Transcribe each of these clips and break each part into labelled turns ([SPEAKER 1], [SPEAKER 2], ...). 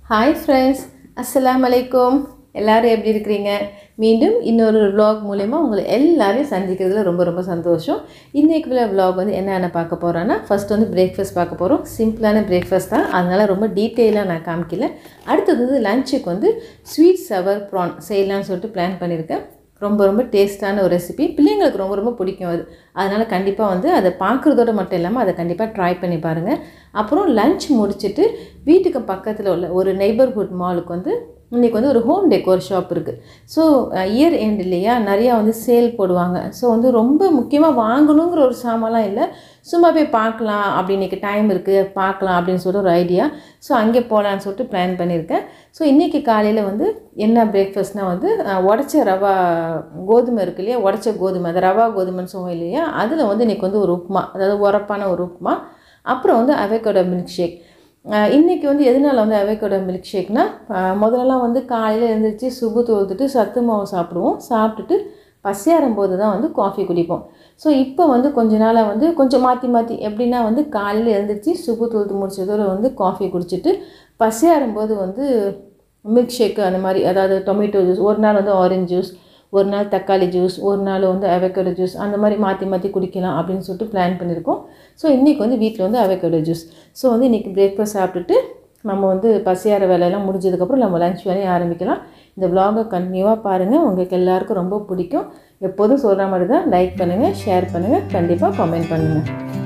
[SPEAKER 1] hi friends அஸ்ஸலாமு அலைக்கும் எல்லாரும் எப்படி இருக்கிறீங்க மீண்டும் இன்னொரு vlog மூலயமா உங்களை எல்லாரையும் சந்திக்கிறதுல ரொம்ப ரொம்ப சந்தோஷம் இன்றைக்கு உள்ள vlog வந்து என்னென்ன பார்க்க போகிறோன்னா ஃபர்ஸ்ட் வந்து பிரேக்ஃபாஸ்ட் பார்க்க போகிறோம் சிம்பிளான பிரேக்ஃபாஸ்ட் தான் அதனால் ரொம்ப டீட்டெயிலாக நான் காமிக்கல அடுத்தது வந்து லஞ்சுக்கு வந்து ஸ்வீட் சவர் ப்ரான் செய்யலாம்னு சொல்லிட்டு பிளான் பண்ணியிருக்கேன் ரொம்ப ரொம்ப டேஸ்ட்டான ஒரு ரெசிபி பிள்ளைங்களுக்கு ரொம்ப ரொம்ப பிடிக்கும் அது அதனால் கண்டிப்பாக வந்து அதை பார்க்குறதோட மட்டும் இல்லாமல் அதை கண்டிப்பாக ட்ரை பண்ணி பாருங்கள் அப்புறம் லஞ்ச் முடிச்சுட்டு வீட்டுக்கு பக்கத்தில் உள்ள ஒரு நெய்பர்ஹுட் மாலுக்கு வந்து இன்றைக்கி வந்து ஒரு ஹோம் டெக்கோர் ஷாப் இருக்குது ஸோ இயர் எண்ட் இல்லையா நிறையா வந்து சேல் போடுவாங்க ஸோ வந்து ரொம்ப முக்கியமாக வாங்கணுங்கிற ஒரு சாமான்லாம் இல்லை சும்மா போய் பார்க்கலாம் அப்படி இன்றைக்கி டைம் இருக்குது பார்க்கலாம் அப்படின்னு சொல்லிட்டு ஒரு ஐடியா ஸோ அங்கே போகலான்னு சொல்லிட்டு பிளான் பண்ணியிருக்கேன் ஸோ இன்றைக்கி காலையில் வந்து என்ன பிரேக்ஃபாஸ்ட்னால் வந்து அஹ், உடைச்ச ரவா கோதுமை இருக்கு இல்லையா உடைச்ச கோதுமை அந்த ரவா கோதுமைன்னு சொல்லுவோம் இல்லையா அதில் வந்து இன்றைக்கி வந்து ஒரு உப்புமா அதாவது உரப்பான ஒரு உப்புமா அப்புறம் வந்து அவேக்கோட மில்க் ஷேக் இன்றைக்கி வந்து எதனால் வந்து அவேக்கோட மில்க் ஷேக்னா முதல்லலாம் வந்து காலையில் எழுந்திரிச்சு சுபு தொழுத்துட்டு சத்து மாவு சாப்பிடுவோம் சாப்பிட்டுட்டு பசியாரும் போது தான் வந்து காஃபி குடிப்போம் ஸோ இப்போ வந்து கொஞ்ச நாளாக வந்து கொஞ்சம் மாற்றி மாற்றி எப்படின்னா வந்து காலையில் எழுந்திரிச்சு சுபு தொழுத்து முடிச்சதோட வந்து காஃபி குடிச்சிட்டு பசியாரும் போது வந்து மில்க் ஷேக்கு அந்த மாதிரி அதாவது டொமேட்டோ ஜூஸ் ஒரு நாள் வந்து ஆரஞ்சு ஜூஸ் ஒரு நாள் தக்காளி ஜூஸ் ஒரு நாள் வந்து அவகேடோ ஜூஸ் அந்த மாதிரி மாற்றி மாற்றி குடிக்கலாம் அப்படின்னு சொல்லிட்டு பிளான் பண்ணியிருக்கோம் ஸோ இன்றைக்கி வந்து வீட்டில் வந்து அவகேடோ ஜூஸ் ஸோ வந்து இன்றைக்கி பிரேக்ஃபாஸ்ட் சாப்பிட்டுட்டு நம்ம வந்து பசியார வேலையெல்லாம் முடிஞ்சதுக்கப்புறம் நம்ம லஞ்ச் வேலையும் ஆரம்பிக்கலாம் இந்த vlog-அ கண்டினியூவாக பாருங்கள் உங்களுக்கு எல்லாருக்கும் ரொம்ப பிடிக்கும் எப்போதும் சொல்கிற மாதிரி தான் லைக் பண்ணுங்கள் ஷேர் பண்ணுங்கள் கண்டிப்பாக கமெண்ட் பண்ணுங்கள்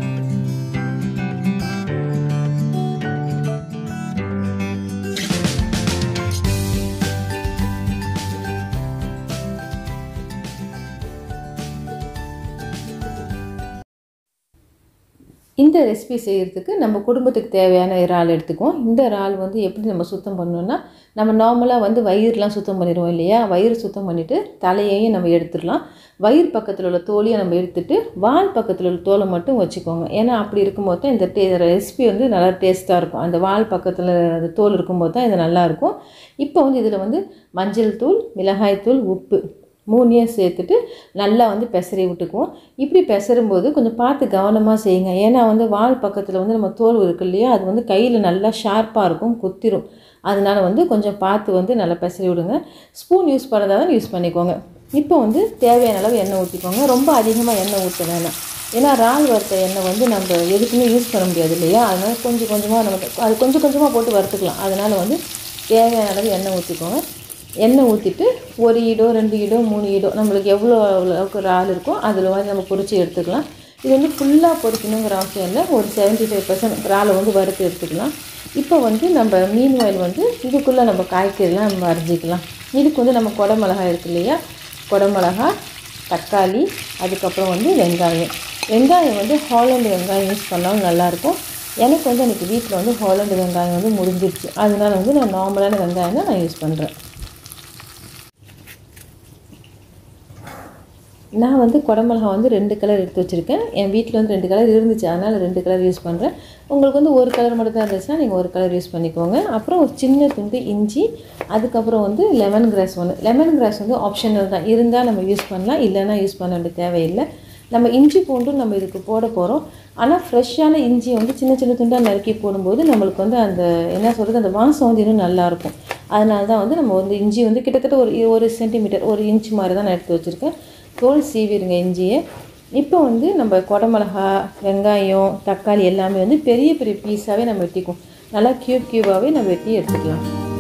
[SPEAKER 1] இந்த ரெசிபி செய்கிறதுக்கு நம்ம குடும்பத்துக்கு தேவையான இறால் எடுத்துக்குவோம் இந்த இறால் வந்து எப்படி நம்ம சுத்தம் பண்ணணும்னா நம்ம நார்மலாக வந்து வயிறுலாம் சுத்தம் பண்ணிடுவோம் இல்லையா வயிறு சுத்தம் பண்ணிவிட்டு தலையையும் நம்ம எடுத்துடலாம் வயிறு பக்கத்தில் உள்ள தோலையை நம்ம எடுத்துட்டு வால் பக்கத்தில் உள்ள தோலை மட்டும் வச்சுக்கோங்க ஏன்னா அப்படி இருக்கும்போது தான் இந்த டே ரெசிபி வந்து நல்லா டேஸ்ட்டாக இருக்கும் அந்த வால் பக்கத்தில் அந்த தோல் இருக்கும்போது தான் இது நல்லாயிருக்கும் இப்போ வந்து இதில் வந்து மஞ்சள் தூள் மிளகாய் தூள் உப்பு மூணையும் சேர்த்துட்டு நல்லா வந்து பெசரி விட்டுக்குவோம் இப்படி பெசரும்போது கொஞ்சம் பார்த்து கவனமாக செய்யுங்க ஏன்னா வந்து வால் பக்கத்தில் வந்து நம்ம தோல் இருக்கு இல்லையா அது வந்து கையில் நல்லா ஷார்ப்பாக இருக்கும் குத்திரும் அதனால வந்து கொஞ்சம் பார்த்து வந்து நல்லா பெசரி விடுங்க ஸ்பூன் யூஸ் பண்ணுறதா தான் யூஸ் பண்ணிக்கோங்க இப்போ வந்து தேவையான அளவு எண்ணெய் ஊற்றிக்கோங்க ரொம்ப அதிகமாக எண்ணெய் ஊற்ற வேணாம் ஏன்னா இறால் வறுத்த எண்ணெய் வந்து நம்ம எதுக்குமே யூஸ் பண்ண முடியாது இல்லையா அதனால் கொஞ்சம் கொஞ்சமாக நம்ம அது கொஞ்சம் கொஞ்சமாக போட்டு வறுத்துக்கலாம் அதனால் வந்து தேவையான அளவு எண்ணெய் ஊற்றிக்கோங்க எண்ணெய் ஊற்றிட்டு ஒரு ஈடோ ரெண்டு ஈடோ மூணு ஈடோ நம்மளுக்கு எவ்வளோ அளவுக்கு இறால் இருக்கோ அதில் வந்து நம்ம பொரிச்சு எடுத்துக்கலாம் இது வந்து ஃபுல்லாக பொரிக்கணுங்கிற அவசியம் இல்லை ஒரு செவன்ட்டி ஃபைவ் பர்சன்ட் இறாலை வந்து வறுத்து எடுத்துக்கலாம் இப்போ வந்து நம்ம மீன் ஆயில் வந்து இதுக்குள்ளே நம்ம காய்கறிலாம் நம்ம அரிஞ்சிக்கலாம் இதுக்கு வந்து நம்ம குடமிளகாய் இருக்கு இல்லையா குடமிளகா தக்காளி அதுக்கப்புறம் வந்து வெங்காயம் வெங்காயம் வந்து ஹாலண்ட் வெங்காயம் யூஸ் பண்ணாலும் நல்லாயிருக்கும் எனக்கு வந்து எனக்கு வீட்டில் வந்து ஹாலண்ட் வெங்காயம் வந்து முடிஞ்சிருச்சு அதனால வந்து நான் நார்மலான வெங்காயம் தான் நான் யூஸ் பண்ணுறேன் நான் வந்து குடமிளகா வந்து ரெண்டு கலர் எடுத்து வச்சுருக்கேன் என் வீட்டில் வந்து ரெண்டு கலர் இருந்துச்சு அதனால் ரெண்டு கலர் யூஸ் பண்ணுறேன் உங்களுக்கு வந்து ஒரு கலர் மட்டும் தான் இருந்துச்சுன்னா நீங்கள் ஒரு கலர் யூஸ் பண்ணிக்கோங்க அப்புறம் ஒரு சின்ன துண்டு இஞ்சி அதுக்கப்புறம் வந்து லெமன் கிராஸ் ஒன்று லெமன் கிராஸ் வந்து ஆப்ஷனல் தான் இருந்தால் நம்ம யூஸ் பண்ணலாம் இல்லைன்னா யூஸ் பண்ண வேண்டிய தேவையில்லை நம்ம இஞ்சி பூண்டும் நம்ம இதுக்கு போட போகிறோம் ஆனால் ஃப்ரெஷ்ஷான இஞ்சியை வந்து சின்ன சின்ன துண்டாக நறுக்கி போடும்போது நம்மளுக்கு வந்து அந்த என்ன சொல்கிறது அந்த வாசம் வந்து இன்னும் நல்லாயிருக்கும் அதனால தான் வந்து நம்ம வந்து இஞ்சி வந்து கிட்டத்தட்ட ஒரு ஒரு சென்டிமீட்டர் ஒரு இன்ச் மாதிரி தான் நான் எடுத்து வச்சுருக்கேன் தோல் சீவிடுங்க இஞ்சியை இப்போ வந்து நம்ம குடமிளகா வெங்காயம் தக்காளி எல்லாமே வந்து பெரிய பெரிய பீஸாகவே நம்ம வெட்டிக்குவோம் நல்லா க்யூப் க்யூபாகவே நம்ம வெட்டி எடுத்துக்கலாம்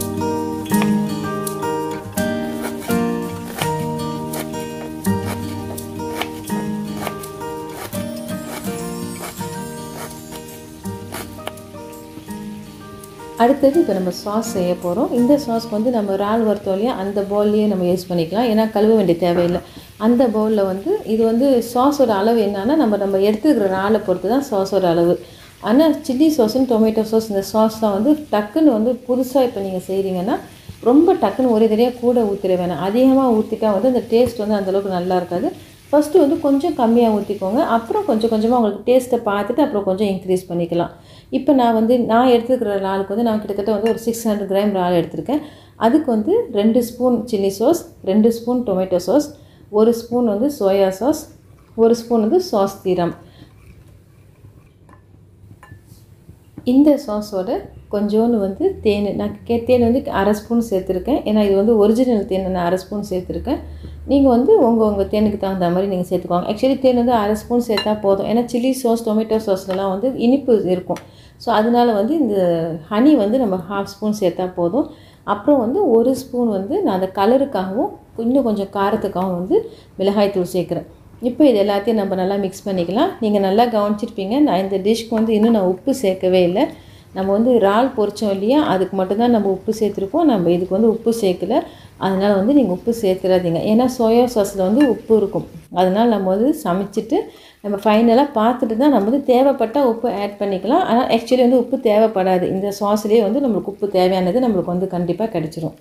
[SPEAKER 1] அடுத்தது இப்போ நம்ம சாஸ் செய்ய போகிறோம் இந்த சாஸ்க்கு வந்து நம்ம இறால் வறுத்தோலையே அந்த பவுல்லையே நம்ம யூஸ் பண்ணிக்கலாம் ஏன்னா கழுவ வேண்டிய தேவையில்லை அந்த பவுலில் வந்து இது வந்து சாஸோட அளவு என்னன்னா நம்ம நம்ம எடுத்துக்கிற இறாலை பொறுத்து தான் சாஸோட அளவு ஆனால் சில்லி சாஸும் டொமேட்டோ சாஸ் இந்த சாஸ்லாம் வந்து டக்குன்னு வந்து புதுசாக இப்போ நீங்கள் செய்கிறீங்கன்னா ரொம்ப டக்குன்னு ஒரே தடையாக கூட ஊற்றிட வேணாம் அதிகமாக ஊற்றிட்டா வந்து அந்த டேஸ்ட் வந்து அந்தளவுக்கு நல்லா இருக்காது ஃபஸ்ட்டு வந்து கொஞ்சம் கம்மியாக ஊற்றிக்கோங்க அப்புறம் கொஞ்சம் கொஞ்சமாக உங்களுக்கு டேஸ்ட்டை பார்த்துட்டு அப்புறம் கொஞ்சம் இன்க்ரீஸ் பண்ணிக்கலாம் இப்போ நான் வந்து நான் எடுத்துக்கிற இறாலுக்கு வந்து நான் கிட்டத்தட்ட வந்து ஒரு சிக்ஸ் ஹண்ட்ரட் கிராம் இறால் எடுத்திருக்கேன் அதுக்கு வந்து ரெண்டு ஸ்பூன் சில்லி சாஸ் ரெண்டு ஸ்பூன் டொமேட்டோ சாஸ் ஒரு ஸ்பூன் வந்து சோயா சாஸ் ஒரு ஸ்பூன் வந்து சாஸ் தீரம் இந்த சாஸோட கொஞ்சோண்டு வந்து தேன் நான் கே தேன் வந்து அரை ஸ்பூன் சேர்த்துருக்கேன் ஏன்னா இது வந்து ஒரிஜினல் தேன் நான் அரை ஸ்பூன் சேர்த்துருக்கேன் நீங்கள் வந்து உங்கள் உங்கள் தேனுக்கு தகுந்த மாதிரி நீங்கள் சேர்த்துக்கோங்க ஆக்சுவலி தேன் வந்து அரை ஸ்பூன் சேர்த்தா போதும் ஏன்னா சில்லி சாஸ் டொமேட்டோ சாஸ்லலாம் வந்து இனிப்பு இருக்கும் ஸோ அதனால வந்து இந்த ஹனி வந்து நம்ம ஹாஃப் ஸ்பூன் சேர்த்தா போதும் அப்புறம் வந்து ஒரு ஸ்பூன் வந்து நான் அந்த கலருக்காகவும் இன்னும் கொஞ்சம் காரத்துக்காகவும் வந்து மிளகாய்த்தூள் சேர்க்குறேன் இப்போ இது எல்லாத்தையும் நம்ம நல்லா மிக்ஸ் பண்ணிக்கலாம் நீங்கள் நல்லா கவனிச்சிருப்பீங்க நான் இந்த டிஷ்க்கு வந்து இன்னும் நான் உப்பு சேர்க்கவே இல்லை நம்ம வந்து இறால் பொரிச்சோம் இல்லையா அதுக்கு மட்டும்தான் நம்ம உப்பு சேர்த்துருக்கோம் நம்ம இதுக்கு வந்து உப்பு சேர்க்கல அதனால் வந்து நீங்கள் உப்பு சேர்த்துறாதீங்க ஏன்னா சோயா சாஸில் வந்து உப்பு இருக்கும் அதனால் நம்ம வந்து சமைச்சிட்டு நம்ம ஃபைனலாக பார்த்துட்டு தான் நம்ம வந்து தேவைப்பட்டால் உப்பு ஆட் பண்ணிக்கலாம் ஆனால் ஆக்சுவலி வந்து உப்பு தேவைப்படாது இந்த சாஸ்லேயே வந்து நம்மளுக்கு உப்பு தேவையானது நம்மளுக்கு வந்து கண்டிப்பாக கிடச்சிரும்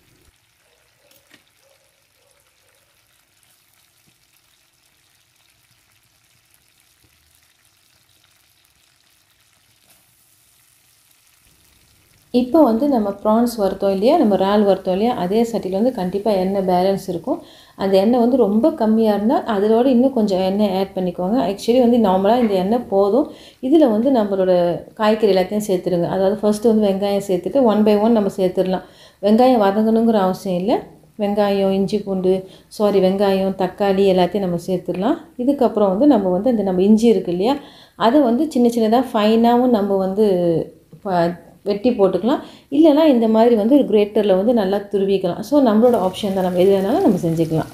[SPEAKER 1] இப்போ வந்து நம்ம ப்ரான்ஸ் வறுத்தோம் இல்லையா நம்ம இறால் வறுத்தோம் இல்லையா அதே சட்டியில் வந்து கண்டிப்பாக எண்ணெய் பேலன்ஸ் இருக்கும் அந்த எண்ணெய் வந்து ரொம்ப கம்மியாக இருந்தால் அதோட இன்னும் கொஞ்சம் எண்ணெய் ஆட் பண்ணிக்கோங்க ஆக்சுவலி வந்து நார்மலாக இந்த எண்ணெய் போதும் இதில் வந்து நம்மளோட காய்கறி எல்லாத்தையும் சேர்த்துருங்க அதாவது ஃபஸ்ட்டு வந்து வெங்காயம் சேர்த்துட்டு ஒன் பை ஒன் நம்ம சேர்த்துடலாம் வெங்காயம் வதங்கணுங்கிற அவசியம் இல்லை வெங்காயம் இஞ்சி பூண்டு சாரி வெங்காயம் தக்காளி எல்லாத்தையும் நம்ம சேர்த்துடலாம் இதுக்கப்புறம் வந்து நம்ம வந்து அந்த நம்ம இஞ்சி இருக்கு இல்லையா அதை வந்து சின்ன சின்னதாக ஃபைனாகவும் நம்ம வந்து வெட்டி போட்டுக்கலாம் இல்லைனா இந்த மாதிரி வந்து ஒரு கிரேட்டரில் வந்து நல்லா துருவிக்கலாம் ஸோ நம்மளோட ஆப்ஷன் தான் நம்ம எது வேணாலும் நம்ம செஞ்சுக்கலாம்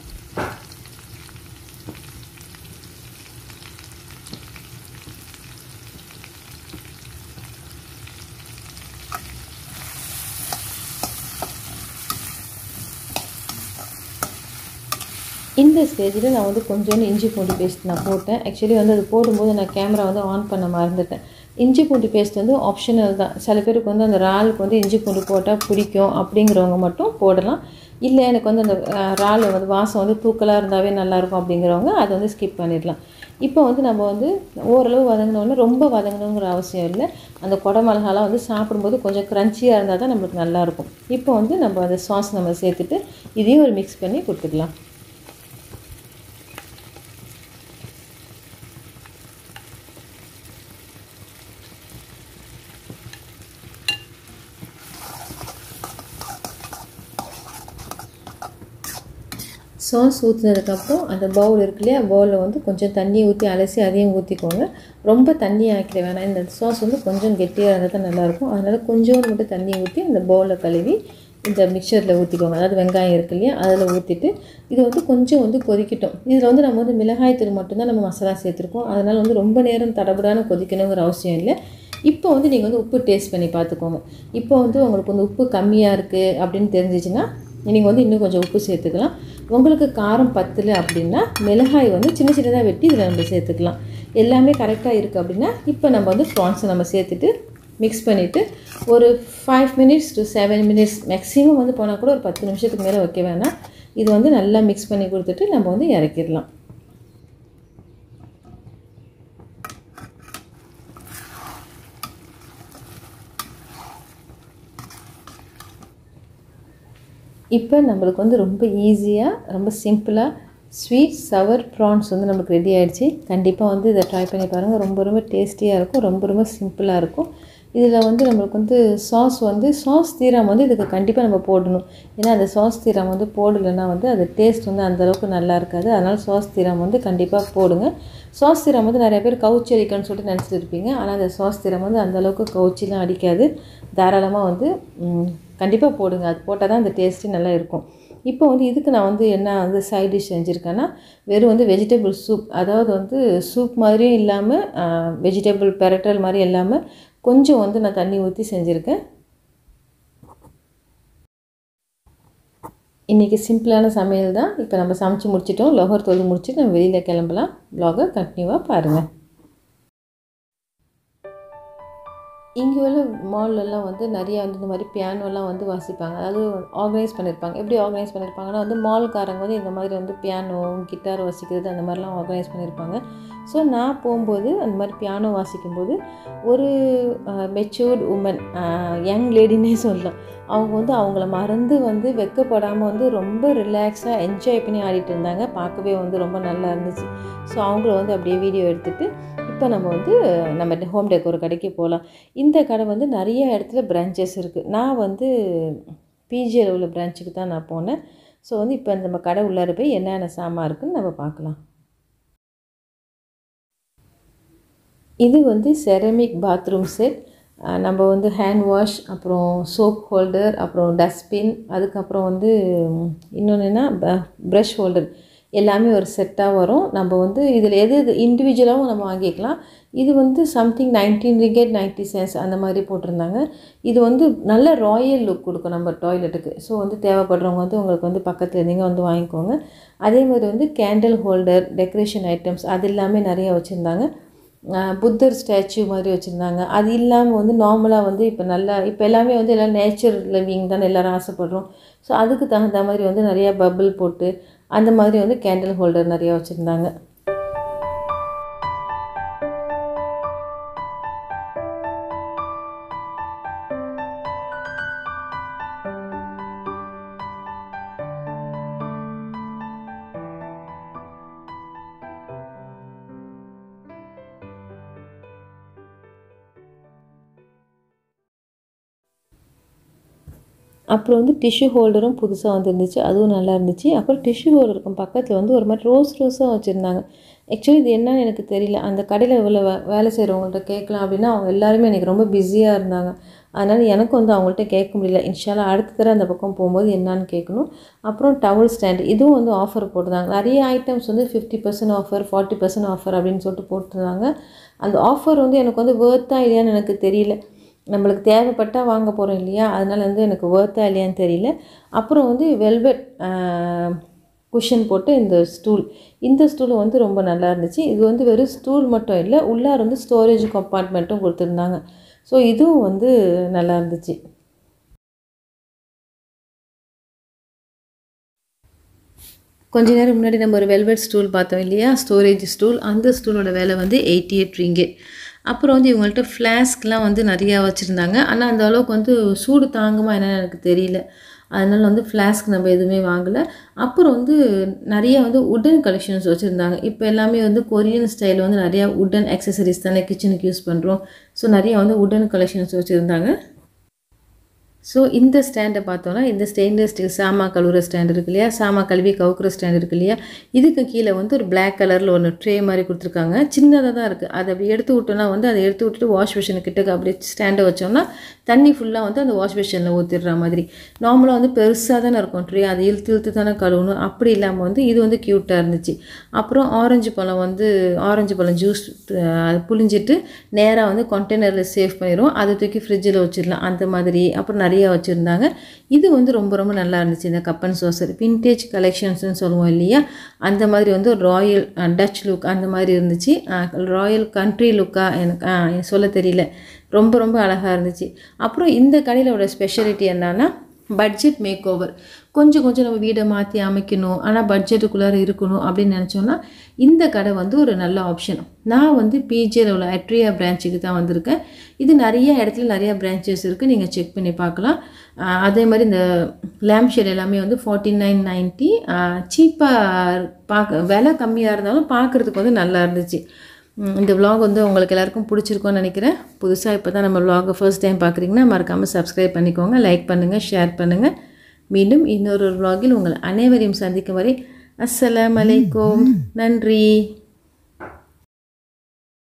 [SPEAKER 1] இந்த ஸ்டேஜில் நான் வந்து கொஞ்சோண்டு இஞ்சி பூண்டு பேஸ்ட் நான் போட்டேன் ஆக்சுவலி வந்து அது போடும்போது நான் கேமரா வந்து ஆன் பண்ண மறந்துட்டேன் இஞ்சி பூண்டு பேஸ்ட் வந்து ஆப்ஷனல் தான் சில பேருக்கு வந்து அந்த இறாலுக்கு வந்து இஞ்சி பூண்டு போட்டால் பிடிக்கும் அப்படிங்கிறவங்க மட்டும் போடலாம் இல்லை எனக்கு வந்து அந்த இறால் வந்து வாசம் வந்து தூக்கலாக இருந்தாவே நல்லாயிருக்கும் அப்படிங்கிறவங்க அதை வந்து ஸ்கிப் பண்ணிடலாம் இப்போ வந்து நம்ம வந்து ஓரளவு வதங்கினோடனே ரொம்ப வதங்கணுங்கிற அவசியம் இல்லை அந்த குடை மிளகாலாம் வந்து சாப்பிடும்போது கொஞ்சம் க்ரன்ச்சியாக இருந்தால் தான் நம்மளுக்கு நல்லாயிருக்கும் இப்போ வந்து நம்ம அந்த சாஸ் நம்ம சேர்த்துட்டு இதையும் ஒரு மிக்ஸ் பண்ணி கொடுத்துக்கலாம் சாஸ் ஊற்றுனதுக்கப்புறம் அந்த பவுல் இருக்கு இல்லையா பவுலில் வந்து கொஞ்சம் தண்ணி ஊற்றி அலசி அதையும் ஊற்றிக்கோங்க ரொம்ப தண்ணி ஆக்கிட வேணாம் இந்த சாஸ் வந்து கொஞ்சம் கெட்டியாக இருந்தால் தான் நல்லாயிருக்கும் அதனால் கொஞ்சோண்டு மட்டும் தண்ணி ஊற்றி அந்த பவுலில் கழுவி இந்த மிக்சரில் ஊற்றிக்கோங்க அதாவது வெங்காயம் இருக்கு இல்லையா அதில் ஊற்றிட்டு இது வந்து கொஞ்சம் வந்து கொதிக்கட்டும் இதில் வந்து நம்ம வந்து மிளகாய் தூள் மட்டும்தான் நம்ம மசாலா சேர்த்துருக்கோம் அதனால் வந்து ரொம்ப நேரம் தடபடான கொதிக்கணுங்கிற அவசியம் இல்லை இப்போ வந்து நீங்கள் வந்து உப்பு டேஸ்ட் பண்ணி பார்த்துக்கோங்க இப்போ வந்து உங்களுக்கு வந்து உப்பு கம்மியாக இருக்குது அப்படின்னு தெரிஞ்சிச்சுன்னா நீங்கள் வந்து இன்னும் கொஞ்சம் உப்பு சேர்த்துக்கலாம் உங்களுக்கு காரம் பத்தலை அப்படின்னா மிளகாய் வந்து சின்ன சின்னதாக வெட்டி இதில் நம்ம சேர்த்துக்கலாம் எல்லாமே கரெக்டாக இருக்குது அப்படின்னா இப்போ நம்ம வந்து ப்ரான்ஸை நம்ம சேர்த்துட்டு மிக்ஸ் பண்ணிவிட்டு ஒரு five minutes to seven minutes maximum வந்து போனால் கூட ஒரு பத்து நிமிஷத்துக்கு மேலே வைக்க வேணாம் இது வந்து நல்லா மிக்ஸ் பண்ணி கொடுத்துட்டு நம்ம வந்து இறக்கிடலாம் இப்போ நம்மளுக்கு வந்து ரொம்ப ஈஸியாக ரொம்ப சிம்பிளாக ஸ்வீட் சவர் ப்ரான்ஸ் வந்து நமக்கு ரெடி ஆகிடுச்சு கண்டிப்பாக வந்து இதை ட்ரை பண்ணி பாருங்கள் ரொம்ப ரொம்ப டேஸ்டியாக இருக்கும் ரொம்ப ரொம்ப சிம்பிளாக இருக்கும் இதில் வந்து நம்மளுக்கு வந்து சாஸ் வந்து சாஸ் தீரம் வந்து இதுக்கு கண்டிப்பாக நம்ம போடணும் ஏன்னா அந்த சாஸ் தீரம் வந்து போடலைன்னா வந்து அது டேஸ்ட் வந்து அந்தளவுக்கு நல்லா இருக்காது அதனால் சாஸ் தீரம் வந்து கண்டிப்பாக போடுங்க சாஸ் தீரம் வந்து நிறைய பேர் கவுச்சி அடிக்கணும்னு சொல்லிட்டு நினச்சிட்டு இருப்பீங்க ஆனால் அந்த சாஸ் தீரம் வந்து அந்தளவுக்கு கவுச்சிலாம் அடிக்காது தாராளமாக வந்து கண்டிப்பாக போடுங்க அது போட்டால் தான் அந்த டேஸ்ட்டு நல்லா இருக்கும் இப்போ வந்து இதுக்கு நான் வந்து என்ன வந்து சைட் டிஷ் செஞ்சுருக்கேன்னா வெறும் வந்து வெஜிடபிள் சூப் அதாவது வந்து சூப் மாதிரியும் இல்லாமல் வெஜிடபிள் பெரட்டல் மாதிரி இல்லாமல் கொஞ்சம் வந்து நான் தண்ணி ஊற்றி செஞ்சுருக்கேன் இன்றைக்கி சிம்பிளான சமையல் தான் இப்போ நம்ம சமைச்சு முடிச்சிட்டோம் லோகர் தொழில் முடிச்சுட்டு நம்ம வெளியில் கிளம்பலாம் ப்ளாகை கண்டினியூவாக பாருங்கள் இங்கே உள்ள மால்லலாம் வந்து நிறைய வந்து இந்த மாதிரி பியானோலாம் வந்து வாசிப்பாங்க அதாவது ஆர்கனைஸ் பண்ணியிருப்பாங்க எப்படி ஆர்கனைஸ் பண்ணியிருப்பாங்கன்னா வந்து மால்காரங்க வந்து இந்த மாதிரி வந்து பியானோ கிட்டார் வாசிக்கிறது அந்த மாதிரிலாம் ஆர்கனைஸ் பண்ணியிருப்பாங்க ஸோ நான் போகும்போது அந்த மாதிரி பியானோ வாசிக்கும்போது ஒரு மெச்சூர்டு உமன் யங் லேடினே சொல்லலாம் அவங்க வந்து அவங்கள மறந்து வந்து வெக்கப்படாமல் வந்து ரொம்ப ரிலாக்ஸாக என்ஜாய் பண்ணி ஆடிட்டு இருந்தாங்க பார்க்கவே வந்து ரொம்ப நல்லா இருந்துச்சு ஸோ அவங்கள வந்து அப்படியே வீடியோ எடுத்துகிட்டு இப்போ இப்போ நம்ம வந்து நம்ம ஹோம் டெக்கோர் கடைக்கு போகலாம் இந்த கடை வந்து நிறைய இடத்துல பிரான்ச்சஸ் இருக்குது நான் வந்து பிஜியில் உள்ள பிரான்ச்சுக்கு தான் நான் போனேன் ஸோ வந்து இப்போ நம்ம கடை உள்ளார போய் என்னென்ன சாமான் இருக்குன்னு நம்ம பார்க்கலாம் இது வந்து செரமிக் பாத்ரூம் செட் நம்ம வந்து ஹேண்ட் வாஷ் அப்புறம் சோப் ஹோல்டர் அப்புறம் டஸ்ட்பின் அதுக்கப்புறம் வந்து இன்னொன்று என்ன ப்ரஷ் ஹோல்டர் எல்லாமே ஒரு செட்டாக வரும் நம்ம வந்து இதில் எது இது இண்டிவிஜுவலாகவும் நம்ம வாங்கிக்கலாம் இது வந்து சம்திங் நைன்டீன் ரிகேட் நைன்ட்டி சென்ஸ் அந்த மாதிரி போட்டிருந்தாங்க இது வந்து நல்ல ராயல் லுக் கொடுக்கும் நம்ம டாய்லெட்டுக்கு ஸோ வந்து தேவைப்படுறவங்க வந்து உங்களுக்கு வந்து பக்கத்தில் இருந்தீங்க வந்து வாங்கிக்கோங்க அதே மாதிரி வந்து கேண்டில் ஹோல்டர் டெக்கரேஷன் ஐட்டம்ஸ் அது எல்லாமே நிறைய வச்சுருந்தாங்க புத்தர் ஸ்டாச்சு மாதிரி வச்சுருந்தாங்க அது இல்லாமல் வந்து நார்மலாக வந்து இப்போ நல்லா இப்போ எல்லாமே வந்து எல்லாம் நேச்சர் லிவிங் தானே எல்லோரும் ஆசைப்படுறோம் ஸோ அதுக்கு தகுந்த மாதிரி வந்து நிறையா பபிள் போட்டு அந்த மாதிரி வந்து கேண்டில் ஹோல்டர் நிறையா வச்சுருந்தாங்க அப்புறம் வந்து டிஷ்யூ ஹோல்டரும் புதுசாக வந்துருந்துச்சு அதுவும் நல்லா இருந்துச்சு அப்புறம் டிஷ்யூ ஹோல்டருக்கும் பக்கத்தில் வந்து ஒரு மாதிரி ரோஸ் ரோஸாக வச்சுருந்தாங்க ஆக்சுவலி இது என்னன்னு எனக்கு தெரியல அந்த கடையில் இவ்வளோ வே வேலை செய்கிறவங்கள்ட்ட கேட்கலாம் அப்படின்னா அவங்க எல்லாருமே எனக்கு ரொம்ப பிஸியாக இருந்தாங்க அதனால் எனக்கு வந்து அவங்கள்ட்ட கேட்க முடியல இன்ஷால்லா அடுத்த தடவை அந்த பக்கம் போகும்போது என்னான்னு கேட்கணும் அப்புறம் டவல் ஸ்டாண்ட் இதுவும் வந்து ஆஃபர் போட்டிருந்தாங்க நிறைய ஐட்டம்ஸ் வந்து fifty percent offer forty percent offer அப்படின்னு சொல்லிட்டு போட்டிருந்தாங்க அந்த ஆஃபர் வந்து எனக்கு வந்து வேர்த்தா இல்லையான்னு எனக்கு தெரியல நம்மளுக்கு தேவைப்பட்டால் வாங்க போகிறோம் இல்லையா அதனால் வந்து எனக்கு ஒர்த்தா இல்லையான்னு தெரியல அப்புறம் வந்து வெல்வெட் குஷன் போட்டு இந்த ஸ்டூல் இந்த ஸ்டூல் வந்து ரொம்ப நல்லா இருந்துச்சு இது வந்து வெறும் ஸ்டூல் மட்டும் இல்லை உள்ளார வந்து ஸ்டோரேஜ் கம்பார்ட்மெண்ட்டும் கொடுத்துருந்தாங்க ஸோ இதுவும் வந்து நல்லா இருந்துச்சு கொஞ்ச நேரம் முன்னாடி நம்ம ஒரு வெல்வெட் ஸ்டூல் பார்த்தோம் இல்லையா ஸ்டோரேஜ் ஸ்டூல் அந்த ஸ்டூலோட விலை வந்து எயிட்டி எயிட் ரிங்கெட் அப்புறம் வந்து இவங்கள்ட்ட ஃப்ளாஸ்க்லாம் வந்து நிறையா வச்சுருந்தாங்க ஆனால் அந்த அளவுக்கு வந்து சூடு தாங்குமா என்னன்னு எனக்கு தெரியல அதனால் வந்து ஃப்ளாஸ்க் நம்ம எதுவுமே வாங்கலை அப்புறம் வந்து நிறைய வந்து உட்டன் கலெக்ஷன்ஸ் வச்சுருந்தாங்க இப்போ எல்லாமே வந்து கொரியன் ஸ்டைல் வந்து நிறையா உட்டன் அக்சசரிஸ் தானே கிச்சனுக்கு யூஸ் பண்ணுறோம் ஸோ நிறையா வந்து உட்டன் கலெக்ஷன்ஸ் வச்சுருந்தாங்க ஸோ இந்த ஸ்டாண்டை பார்த்தோன்னா இந்த ஸ்டெயின்லெஸ் ஸ்டீல் சாமா கழுவுற ஸ்டாண்ட் இருக்கு இல்லையா சாமா கழுவி கவுக்குற ஸ்டாண்ட் இருக்கு இல்லையா இதுக்கு கீழே வந்து ஒரு பிளாக் கலரில் ஒன்று ட்ரே மாதிரி கொடுத்துருக்காங்க சின்னதாக தான் இருக்குது அதை அப்படி எடுத்து விட்டோன்னா வந்து அதை எடுத்து விட்டுட்டு வாஷ் மிஷின் கிட்ட அப்படியே ஸ்டாண்டை வச்சோம்னா தண்ணி ஃபுல்லாக வந்து அந்த வாஷ் மிஷினில் ஊற்றிடுற மாதிரி நார்மலாக வந்து பெருசாக தானே இருக்கும் ட்ரே அதை இழுத்து இழுத்து தானே கழுவணும் அப்படி இல்லாமல் வந்து இது வந்து க்யூட்டாக இருந்துச்சு அப்புறம் ஆரஞ்சு பழம் வந்து ஆரஞ்சு பழம் ஜூஸ் புளிஞ்சிட்டு நேராக வந்து கண்டெய்னரில் சேவ் பண்ணிடுவோம் அதை தூக்கி ஃப்ரிட்ஜில் வச்சிடலாம் அந்த மாதிரி அப்புறம் நிறையா வச்சுருந்தாங்க இது வந்து ரொம்ப ரொம்ப நல்லா இருந்துச்சு இந்த கப்பன் சோசர் வின்டேஜ் கலெக்ஷன்ஸ்னு சொல்லுவோம் இல்லையா அந்த மாதிரி வந்து ஒரு ராயல் டச் லுக் அந்த மாதிரி இருந்துச்சு ராயல் கண்ட்ரி லுக்காக எனக்கு சொல்ல தெரியல ரொம்ப ரொம்ப அழகாக இருந்துச்சு அப்புறம் இந்த கடையிலோட ஸ்பெஷாலிட்டி என்னன்னா பட்ஜெட் மேக் ஓவர் கொஞ்சம் கொஞ்சம் நம்ம வீடை மாற்றி அமைக்கணும் ஆனால் பட்ஜெட்டுக்குள்ளார இருக்கணும் அப்படின்னு நினச்சோன்னா இந்த கடை வந்து ஒரு நல்ல ஆப்ஷன் நான் வந்து பிஜேல உள்ள அட்ரியா பிரான்ச்சுக்கு தான் வந்திருக்கேன் இது நிறைய இடத்துல நிறைய பிரான்ச்சஸ் இருக்குது நீங்கள் செக் பண்ணி பார்க்கலாம் அதே மாதிரி இந்த லேம்ப் ஷேட் எல்லாமே வந்து ஃபார்ட்டி நைன் நைன்ட்டி சீப்பாக பார்க்க விலை கம்மியாக இருந்தாலும் பார்க்குறதுக்கு வந்து நல்லா இருந்துச்சு இந்த விலாக் வந்து உங்களுக்கு எல்லாருக்கும் பிடிச்சிருக்கோன்னு நினைக்கிறேன் புதுசாக இப்போ தான் நம்ம விலாகை ஃபர்ஸ்ட் டைம் பார்க்குறீங்கன்னா மறக்காமல் சப்ஸ்கிரைப் பண்ணிக்கோங்க லைக் பண்ணுங்கள் ஷேர் பண்ணுங்கள் மீண்டும் இன்னொரு விலாகில் உங்கள் அனைவரையும் சந்திக்கும் வரை அஸ்ஸலாம் அலைக்கும் நன்றி